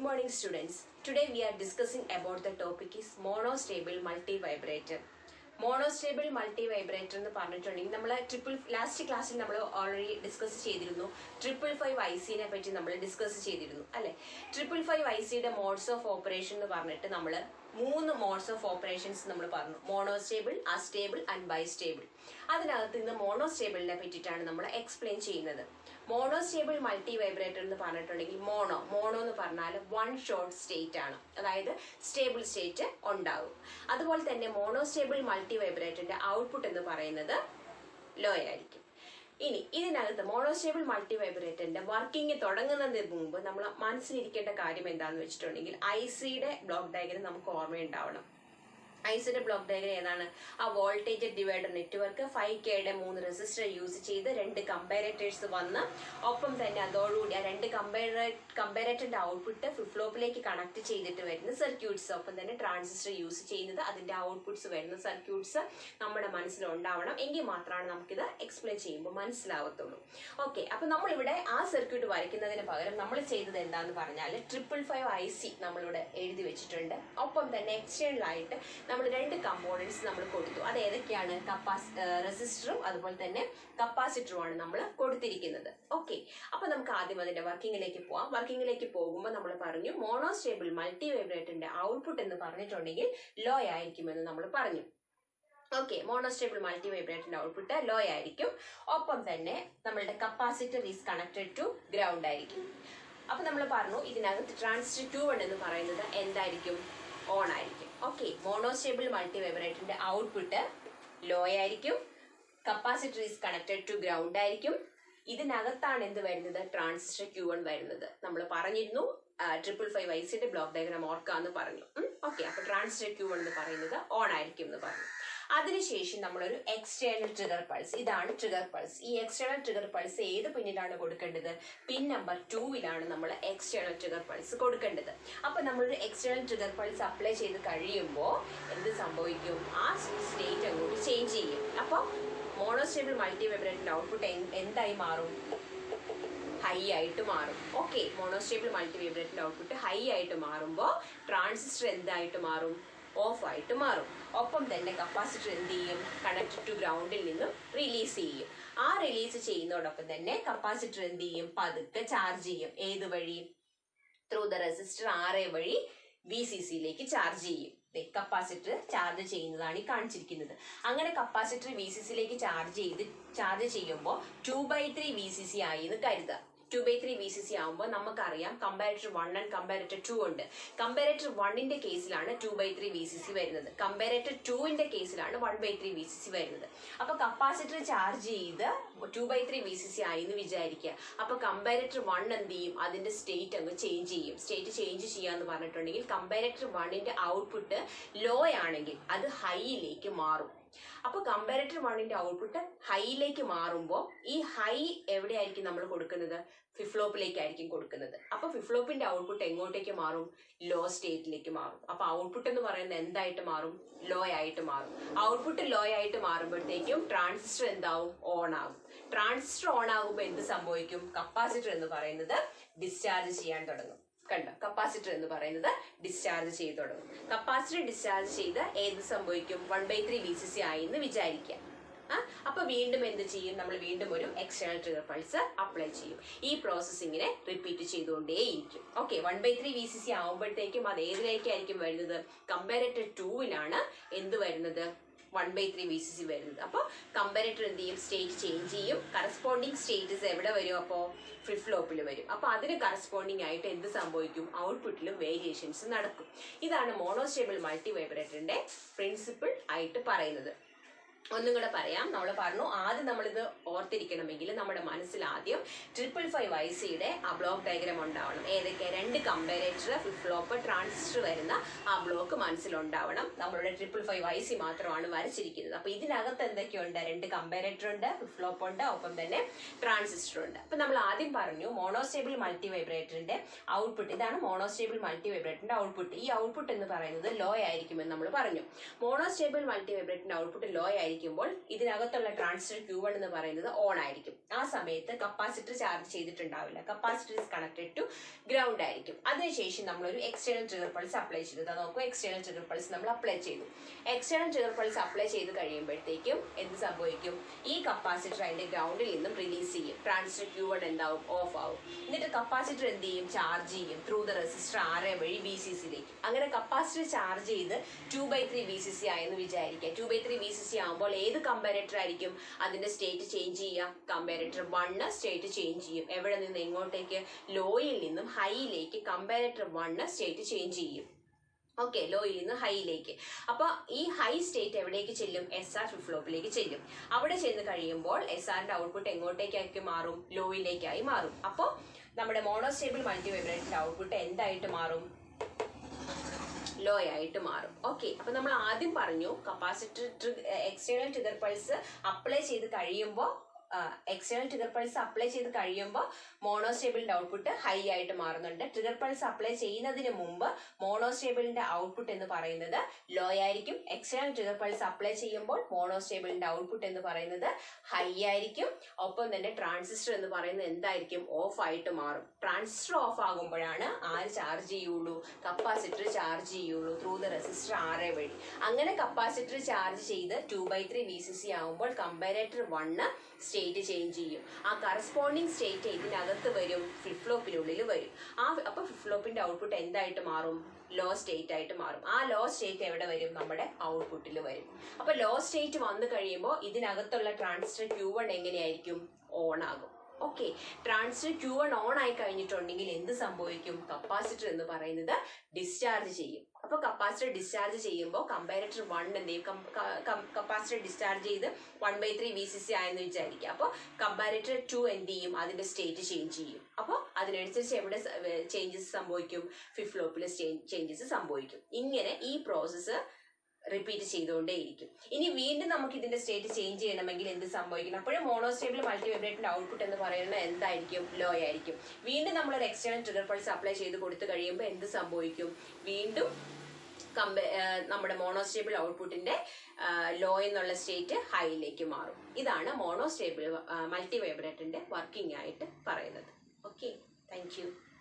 morning students. Today we are discussing about the topic is monostable multivibrator. Monostable multi vibrator എന്ന് പറഞ്ഞിട്ടുണ്ടെങ്കിൽ നമ്മൾ triple last ക്ലാസ്സിൽ നമ്മൾ already discuss ചെയ്തിരുന്നു triple five I സിനെ പറ്റി നമ്മൾ ഡിസ്കസ് ചെയ്തിരുന്നു അല്ലെ ട്രിപ്പിൾ ഫൈവ് ഐ സിയുടെ മോഡ്സ് ഓഫ് ഓപ്പറേഷൻ എന്ന് പറഞ്ഞിട്ട് നമ്മൾ മൂന്ന് മോഡ്സ് ഓഫ് ഓപ്പറേഷൻസ് നമ്മൾ പറഞ്ഞു മോണോസ്റ്റേബിൾ അസ്റ്റേബിൾ ആൻഡ് ബൈസ്റ്റേബിൾ അതിനകത്ത് ഇന്ന് മോണോസ്റ്റേബിളിനെ പറ്റിയിട്ടാണ് നമ്മൾ എക്സ്പ്ലെയിൻ ചെയ്യുന്നത് മോണോസ്റ്റേബിൾ മൾട്ടി വൈബ്രേറ്റർ എന്ന് പറഞ്ഞിട്ടുണ്ടെങ്കിൽ മോണോ മോണോ എന്ന് പറഞ്ഞാൽ വൺ ഷോർട്ട് സ്റ്റേറ്റ് ആണ് അതായത് സ്റ്റേബിൾ സ്റ്റേറ്റ് ഉണ്ടാകും അതുപോലെ തന്നെ മോണോസ്റ്റേബിൾ മൾട്ടി വൈബ്രേറ്ററിന്റെ ഔട്ട്പുട്ട് എന്ന് പറയുന്നത് ലോ ആയിരിക്കും ഇനി ഇതിനകത്ത് മോണോസ്റ്റേബിൾ മൾട്ടി വൈബ്രേറ്ററിന്റെ വർക്കിംഗ് തുടങ്ങുന്നതിന് മുമ്പ് നമ്മൾ മനസ്സിലിരിക്കേണ്ട കാര്യം എന്താണെന്ന് വെച്ചിട്ടുണ്ടെങ്കിൽ ഐ സിയുടെ ബ്ലോക്ക് ഡയഗ്രം നമുക്ക് ഓർമ്മയുണ്ടാവണം ഐസിന്റെ ബ്ലോക്ക് ഡയഗ്രം ഏതാണ് ആ വോൾട്ടേജ് ഡിവൈഡർ നെറ്റ്വർക്ക് ഫൈവ് കെയുടെ മൂന്ന് റെസിസ്റ്റർ യൂസ് ചെയ്ത് രണ്ട് കമ്പാരറ്റേഴ്സ് വന്ന് ഒപ്പം തന്നെ അതോടുകൂടി ആ രണ്ട് കമ്പാര കമ്പാരറ്ററിന്റെ ഔട്ട്പുട്ട് ഫ്ലിപ്ലോപ്പിലേക്ക് കണക്ട് ചെയ്തിട്ട് വരുന്ന സർക്യൂട്ട്സ് ഒപ്പം തന്നെ ട്രാൻസിസ്റ്റർ യൂസ് ചെയ്യുന്നത് അതിന്റെ ഔട്ട്പുട്ട്സ് വരുന്ന സർക്യൂട്ട്സ് നമ്മുടെ മനസ്സിൽ ഉണ്ടാവണം എങ്കിൽ മാത്രമാണ് നമുക്കിത് എക്സ്പ്ലെയിൻ ചെയ്യുമ്പോൾ മനസ്സിലാവത്തുള്ളൂ ഓക്കെ അപ്പൊ നമ്മളിവിടെ ആ സർക്യൂട്ട് വരയ്ക്കുന്നതിന് പകരം നമ്മൾ ചെയ്തത് എന്താന്ന് പറഞ്ഞാൽ ട്രിപ്പിൾ ഫൈവ് ഐ സി നമ്മളിവിടെ എഴുതി വെച്ചിട്ടുണ്ട് ഒപ്പം തന്നെ എക്സ്റ്റേണൽ ആയിട്ട് നമ്മൾ രണ്ട് കമ്പോണൻസ് നമ്മൾ കൊടുത്തു അത് ഏതൊക്കെയാണ് കപ്പാസ് റെസിസ്റ്ററും അതുപോലെ തന്നെ കപ്പാസിറ്ററുമാണ് നമ്മൾ കൊടുത്തിരിക്കുന്നത് ഓക്കെ അപ്പൊ നമുക്ക് ആദ്യം അതിന്റെ വർക്കിങ്ങിലേക്ക് പോവാം വർക്കിങ്ങിലേക്ക് പോകുമ്പോൾ നമ്മൾ പറഞ്ഞു മോണോസ്റ്റേബിൾ മൾട്ടി വൈബ്രേറ്ററിന്റെ ഔട്ട്പുട്ട് എന്ന് പറഞ്ഞിട്ടുണ്ടെങ്കിൽ ലോ ആയിരിക്കുമെന്ന് നമ്മൾ പറഞ്ഞു ഓക്കെ മോണോസ്റ്റേബിൾ മൾട്ടി വൈബ്രേറ്ററിന്റെ ഔട്ട്പുട്ട് ലോ ആയിരിക്കും ഒപ്പം തന്നെ നമ്മളുടെ capacitor is connected to ground ആയിരിക്കും അപ്പൊ നമ്മൾ പറഞ്ഞു ഇതിനകത്ത് ട്രാൻസിസ്റ്റർ ടു വൺ എന്ന് പറയുന്നത് എന്തായിരിക്കും ഓൺ ആയിരിക്കും ഓക്കെ മോണോസ്റ്റേബിൾ മൾട്ടി വൈബ്രേറ്ററിന്റെ ഔട്ട്പുട്ട് ലോ ആയിരിക്കും capacitor is connected to ground ആയിരിക്കും ഇതിനകത്താണ് എന്ത് വരുന്നത് ട്രാൻസിസ്റ്റർ ക്യൂ വൺ വരുന്നത് നമ്മൾ പറഞ്ഞിരുന്നു ട്രിപ്പിൾ ഫൈവ് ഐസിന്റെ ബ്ലോക്ക് ഡയഗ്രാം ഓർക്കാന്ന് പറഞ്ഞു ഓക്കെ അപ്പൊ ട്രാൻസിസ്റ്റർ ക്യൂ വൺ എന്ന് പറയുന്നത് ഓൺ ആയിരിക്കും എന്ന് പറഞ്ഞു അതിനുശേഷം നമ്മളൊരു എക്സ്റ്റേണൽ ട്രിഗർ പൾസ് ഇതാണ് ട്രിഗർ പൾസ് ഈ എക്സ്റ്റേണൽ ട്രിഗർ പൾസ് ഏത് പിന്നിലാണ് കൊടുക്കേണ്ടത് പിൻ നമ്പർ ടൂവിലാണ് നമ്മൾ എക്സ്റ്റേണൽ ട്രിഗർ പൾസ് കൊടുക്കേണ്ടത് അപ്പൊ നമ്മളൊരു എക്സ്റ്റേണൽ ട്രിഗർ പൾസ് അപ്ലൈ ചെയ്ത് കഴിയുമ്പോൾ എന്ത് സംഭവിക്കും ആ സ്റ്റേറ്റ് അങ്ങോട്ട് ചേഞ്ച് ചെയ്യും അപ്പോൾ മോണോസ്റ്റേബിൾ മൾട്ടി വൈബ്രേറ്ററിന്റെ ഔട്ട്പുട്ട് എന്തായി മാറും ഹൈ ആയിട്ട് മാറും ഓക്കെ മോണോസ്റ്റേബിൾ മൾട്ടി വൈബ്രേറ്ററിന്റെ ഔട്ട്പുട്ട് ഹൈ ആയിട്ട് മാറുമ്പോൾ ട്രാൻസിസ്റ്റർ എന്തായിട്ട് മാറും ഓഫ് ആയിട്ട് മാറും ഒപ്പം തന്നെ കപ്പാസിറ്റർ എന്ത് ചെയ്യും കണക്ട് ടു ഗ്രൗണ്ടിൽ നിന്നും റിലീസ് ചെയ്യും ആ റിലീസ് ചെയ്യുന്നതോടൊപ്പം തന്നെ കപ്പാസിറ്റർ എന്ത് ചെയ്യും പതുക്കെ ചാർജ് ചെയ്യും ഏത് വഴി through the resistor R A വഴി വി സി സിയിലേക്ക് ചാർജ് ചെയ്യും കപ്പാസിറ്റർ ചാർജ് ചെയ്യുന്നതാണ് ഈ കാണിച്ചിരിക്കുന്നത് അങ്ങനെ കപ്പാസിറ്റർ വി സി സിയിലേക്ക് ചാർജ് ചെയ്ത് ചാർജ് ചെയ്യുമ്പോൾ two by three V C C ആയി എന്ന് കരുതുക two by three V C C ആകുമ്പോൾ നമുക്കറിയാം comparator one and comparator two ഉണ്ട് കമ്പാരറ്റർ വണ്ണിന്റെ കേസിലാണ് two by three V C C വരുന്നത് കമ്പാരറ്റർ ടുവിന്റെ കേസിലാണ് one by three V C C വരുന്നത് അപ്പൊ കപ്പാസിറ്റർ ചാർജ് ചെയ്ത് two by three V C C ആയി എന്ന് വിചാരിക്കുക അപ്പൊ കമ്പാരറ്റർ വൺ എന്ത് ചെയ്യും അതിന്റെ സ്റ്റേറ്റ് അങ്ങ് ചേഞ്ച് ചെയ്യും സ്റ്റേറ്റ് ചേഞ്ച് ചെയ്യാന്ന് പറഞ്ഞിട്ടുണ്ടെങ്കിൽ കമ്പാരറ്റർ വണ്ണിന്റെ ഔട്ട്പുട്ട് ലോ ആണെങ്കിൽ അത് ഹൈയിലേക്ക് മാറും അപ്പൊ കമ്പാരറ്റർ വണ്ണിന്റെ ഔട്ട്പുട്ട് ഹൈയിലേക്ക് മാറുമ്പോൾ ഈ ഹൈ എവിടെയായിരിക്കും നമ്മൾ കൊടുക്കുന്നത് ഫിഫ്ലോപ്പിലേക്കായിരിക്കും കൊടുക്കുന്നത് അപ്പൊ ഫിഫ്ലോപ്പിന്റെ ഔട്ട്പുട്ട് എങ്ങോട്ടേക്ക് മാറും ലോ സ്റ്റേറ്റിലേക്ക് മാറും അപ്പൊ ഔട്ട്പുട്ട് എന്ന് പറയുന്നത് എന്തായിട്ട് മാറും ലോ ആയിട്ട് മാറും ഔട്ട്പുട്ട് ലോ ആയിട്ട് മാറുമ്പോഴത്തേക്കും ട്രാൻസിസ്റ്റർ എന്താവും ഓൺ ആകും ട്രാൻസിസ്റ്റർ ഓൺ ആകുമ്പോൾ എന്ത് സംഭവിക്കും കപ്പാസിറ്റർ എന്ന് പറയുന്നത് ഡിസ്ചാർജ് ചെയ്യാൻ തുടങ്ങും കണ്ടോ കപ്പാസിറ്റർ എന്ന് പറയുന്നത് ഡിസ്ചാർജ് ചെയ്ത് തുടങ്ങും കപ്പാസിറ്റർ ഡിസ്ചാർജ് ചെയ്ത് ഏത് സംഭവിക്കും one by three V C C ആയി എന്ന് വിചാരിക്കാം അപ്പൊ വീണ്ടും എന്ത് ചെയ്യും നമ്മൾ വീണ്ടും ഒരു എക്സ്റ്റേണൽ ട്രിഗർ പൾസ് അപ്ലൈ ചെയ്യും ഈ പ്രോസസ്സിങ്ങിനെ റിപ്പീറ്റ് ചെയ്തുകൊണ്ടേയിരിക്കും okay one by three V C C ആകുമ്പോഴത്തേക്കും അത് ഏതിലേക്കായിരിക്കും വരുന്നത് കമ്പാരറ്റർ ടൂവിലാണ് എന്ത് വരുന്നത് one by three V C C വരുന്നത് അപ്പോൾ കമ്പാരറ്റർ എന്ത് ചെയ്യും സ്റ്റേറ്റ് ചേഞ്ച് ചെയ്യും കറസ്പോണ്ടിങ് സ്റ്റേറ്റസ് എവിടെ വരും അപ്പോൾ ഫ്ലിപ്ലോപ്പിൽ വരും അപ്പോൾ അതിന് കറസ്പോണ്ടിങ് ആയിട്ട് എന്ത് സംഭവിക്കും ഔട്ട്പുട്ടിലും വേരിയേഷൻസ് നടക്കും ഇതാണ് മോണോസ്റ്റേബിൾ മൾട്ടി വൈബ്രേറ്ററിന്റെ പ്രിൻസിപ്പിൾ ആയിട്ട് പറയുന്നത് ഒന്നും കൂടെ പറയാം നമ്മൾ പറഞ്ഞു ആദ്യം നമ്മളിത് ഓർത്തിരിക്കണമെങ്കിൽ നമ്മുടെ മനസ്സിൽ ആദ്യം ട്രിപ്പിൾ ഫൈവ് ഐ സിയുടെ ആ ബ്ലോക്ക് ഡയഗ്രാം ഉണ്ടാവണം ഏതൊക്കെ രണ്ട് കമ്പാരേറ്റർ ഫ്ലിപ്ലോപ്പ് ട്രാൻസിസ്റ്റർ വരുന്ന ആ ബ്ലോക്ക് മനസ്സിലുണ്ടാവണം നമ്മളുടെ ട്രിപ്പിൾ ഫൈവ് ഐ സി മാത്രമാണ് വരച്ചിരിക്കുന്നത് അപ്പൊ ഇതിനകത്ത് എന്തൊക്കെയുണ്ട് രണ്ട് കമ്പാരേറ്റർ ഉണ്ട് ഫ്ലിപ്ലോപ്പ് ഉണ്ട് ഒപ്പം തന്നെ ട്രാൻസിസ്റ്റർ ഉണ്ട് അപ്പൊ നമ്മൾ ആദ്യം പറഞ്ഞു മോണോസ്റ്റേബിൾ മൾട്ടി വൈബ്രേറ്ററിന്റെ ഔട്ട്പുട്ട് ഇതാണ് മോണോസ്റ്റേബിൾ മൾട്ടി വൈബ്രേറ്ററിന്റെ ഔട്ട്പുട്ട് ഈ ഔട്ട്പുട്ട് എന്ന് പറയുന്നത് ലോ ആയിരിക്കുമെന്ന് നമ്മൾ പറഞ്ഞു മോണോസ്റ്റേബിൾ മൾട്ടി വൈബ്രേറ്ററിന്റെ ഔട്ട്പുട്ട് ലോ ആയിരിക്കും ആയിരിക്കുമ്പോൾ ഇതിനകത്തുള്ള ട്രാൻസിസ്റ്റർ ക്യൂ വൺ എന്ന് പറയുന്നത് ഓൺ ആയിരിക്കും ആ സമയത്ത് കപ്പാസിറ്റർ ചാർജ് ചെയ്തിട്ടുണ്ടാവില്ല capacitor is connected to ground ആയിരിക്കും അതിനുശേഷം നമ്മളൊരു എക്സ്റ്റേണൽ ട്രിഗർ പൾസ് അപ്ലൈ ചെയ്തു അത് നോക്കൂ എക്സ്റ്റേണൽ ട്രിഗർ പൾസ് നമ്മൾ അപ്ലൈ ചെയ്തു എക്സ്റ്റേണൽ ട്രിഗർ പൾസ് അപ്ലൈ ചെയ്ത് കഴിയുമ്പോഴത്തേക്കും എന്ത് സംഭവിക്കും ഈ കപ്പാസിറ്റർ അതിന്റെ ഗ്രൗണ്ടിൽ നിന്നും റിലീസ് ചെയ്യും ട്രാൻസിസ്റ്റർ ക്യൂ വൺ എന്താവും ഓഫ് ആവും എന്നിട്ട് കപ്പാസിറ്റർ എന്ത് ചെയ്യും ചാർജ് ചെയ്യും through the resistor R A വഴി ബി സി സിയിലേക്ക് അങ്ങനെ കപ്പാസിറ്റർ ചാർജ് ചെയ്ത് two by three V C C ആയെന്ന് വിചാരിക്കുക two by three V C C ആകുമ്പോൾ ഏത് കമ്പാരേറ്റർ ആയിരിക്കും അതിന്റെ സ്റ്റേറ്റ് ചേഞ്ച് ചെയ്യുക കമ്പാരേറ്റർ വണ്ണ് സ്റ്റേറ്റ് ചേഞ്ച് ചെയ്യും എവിടെ നിന്ന് എങ്ങോട്ടേക്ക് ലോയിൽ നിന്നും ഹൈയിലേക്ക് കമ്പാരേറ്റർ വണ്ണ് സ്റ്റേറ്റ് ചേഞ്ച് ചെയ്യും ഓക്കെ ലോയിൽ നിന്ന് ഹൈയിലേക്ക് അപ്പൊ ഈ ഹൈ സ്റ്റേറ്റ് എവിടേക്ക് ചെല്ലും എസ് ആർ ഫ്ലിപ്ലോപ്പിലേക്ക് ചെല്ലും അവിടെ ചെന്ന് കഴിയുമ്പോൾ എസ് ആറിന്റെ ഔട്ട്പുട്ട് എങ്ങോട്ടേക്കാക്കി മാറും ലോയിലേക്കായി മാറും അപ്പോൾ നമ്മുടെ മോണോസ്റ്റേബിൾ മൾട്ടി വൈബ്രേറ്ററിന്റെ ഔട്ട്പുട്ട് എന്തായിട്ട് മാറും ലോ ആയിട്ട് മാറും ഓക്കെ അപ്പൊ നമ്മൾ ആദ്യം പറഞ്ഞു capacitor external trigger pulse apply ചെയ്ത് കഴിയുമ്പോൾ എക്സ്റ്റേണൽ ട്രിഗർ പൾസ് അപ്ലൈ ചെയ്ത് കഴിയുമ്പോൾ മോണോസ്റ്റേബിളിന്റെ ഔട്ട്പുട്ട് ഹൈ ആയിട്ട് മാറുന്നുണ്ട് ട്രിഗർ പൾസ് അപ്ലൈ ചെയ്യുന്നതിന് മുമ്പ് മോണോസ്റ്റേബിളിന്റെ ഔട്ട്പുട്ട് എന്ന് പറയുന്നത് ലോ ആയിരിക്കും എക്സ്റ്റേണൽ ട്രിഗർ പൾസ് അപ്ലൈ ചെയ്യുമ്പോൾ മോണോസ്റ്റേബിളിന്റെ ഔട്ട്പുട്ട് എന്ന് പറയുന്നത് ഹൈ ആയിരിക്കും ഒപ്പം തന്നെ ട്രാൻസിസ്റ്റർ എന്ന് പറയുന്നത് എന്തായിരിക്കും ഓഫ് ആയിട്ട് മാറും ട്രാൻസിസ്റ്റർ ഓഫ് ആകുമ്പോഴാണ് ആര് ചാർജ് ചെയ്യുള്ളൂ കപ്പാസിറ്റർ ചാർജ് ചെയ്യുള്ളൂ through the resistor R A വഴി അങ്ങനെ കപ്പാസിറ്റർ ചാർജ് ചെയ്ത് two by three V C C ആകുമ്പോൾ കമ്പാരേറ്റർ വണ്ണ് സ്റ്റേറ്റ് ചേഞ്ച് ചെയ്യും ആ കറസ്പോണ്ടിങ് സ്റ്റേറ്റ് ഇതിനകത്ത് വരും ഫ്ലിപ്പ് ഫ്ലോപ്പിനുള്ളിൽ വരും ആ അപ്പൊ ഫ്ലിപ്പ് ഫ്ലോപ്പിന്റെ ഔട്ട്പുട്ട് എന്തായിട്ട് മാറും ലോ സ്റ്റേറ്റ് ആയിട്ട് മാറും ആ ലോ സ്റ്റേറ്റ് എവിടെ വരും നമ്മുടെ ഔട്ട്പുട്ടിൽ വരും അപ്പൊ ലോ സ്റ്റേറ്റ് വന്നു കഴിയുമ്പോൾ ഇതിനകത്തുള്ള ട്രാൻസിസ്റ്റർ ക്യൂ വൺ എങ്ങനെയായിരിക്കും ഓൺ ആകും okay transistor Q one on ആയി കഴിഞ്ഞിട്ടുണ്ടെങ്കിൽ എന്ത് സംഭവിക്കും കപ്പാസിറ്റർ എന്ന് പറയുന്നത് ഡിസ്ചാർജ് ചെയ്യും അപ്പൊ കപ്പാസിറ്റർ ഡിസ്ചാർജ് ചെയ്യുമ്പോൾ കമ്പാരറ്റർ വൺ എന്ത് ചെയ്യും കപ്പാസിറ്റർ ഡിസ്ചാർജ് ചെയ്ത് one by three V C C ആയെന്ന് വിചാരിക്കുക അപ്പോൾ കമ്പാരറ്റർ ടു എന്ത് ചെയ്യും അതിന്റെ സ്റ്റേറ്റ് ചേഞ്ച് ചെയ്യും അപ്പോൾ അതിനനുസരിച്ച് എവിടെ ചേഞ്ചസ് സംഭവിക്കും ഫിഫ്ലോപ്പിൽ ചേഞ്ചസ് സംഭവിക്കും ഇങ്ങനെ ഈ പ്രോസസ്സ് റിപ്പീറ്റ് ചെയ്തുകൊണ്ടേയിരിക്കും ഇനി വീണ്ടും നമുക്ക് ഇതിന്റെ സ്റ്റേറ്റ് ചേഞ്ച് ചെയ്യണമെങ്കിൽ എന്ത് സംഭവിക്കണം അപ്പോഴും മോണോസ്റ്റേബിൾ മൾട്ടി വൈബ്രേറ്റിന്റെ ഔട്ട്പുട്ട് എന്ന് പറയുന്നത് എന്തായിരിക്കും ലോ ആയിരിക്കും വീണ്ടും നമ്മൾ ഒരു എക്സ്റ്റേണൽ ട്രിഗർ പൾസ് അപ്ലൈ ചെയ്ത് കൊടുത്തു കഴിയുമ്പോൾ എന്ത് സംഭവിക്കും വീണ്ടും കമ്പ നമ്മുടെ മോണോസ്റ്റേബിൾ ഔട്ട്പുട്ടിന്റെ ലോ എന്നുള്ള സ്റ്റേറ്റ് ഹൈയിലേക്ക് മാറും ഇതാണ് മോണോസ്റ്റേബിൾ മൾട്ടി വൈബ്രേറ്റിന്റെ വർക്കിംഗ് ആയിട്ട് പറയുന്നത് ഓക്കെ താങ്ക് യു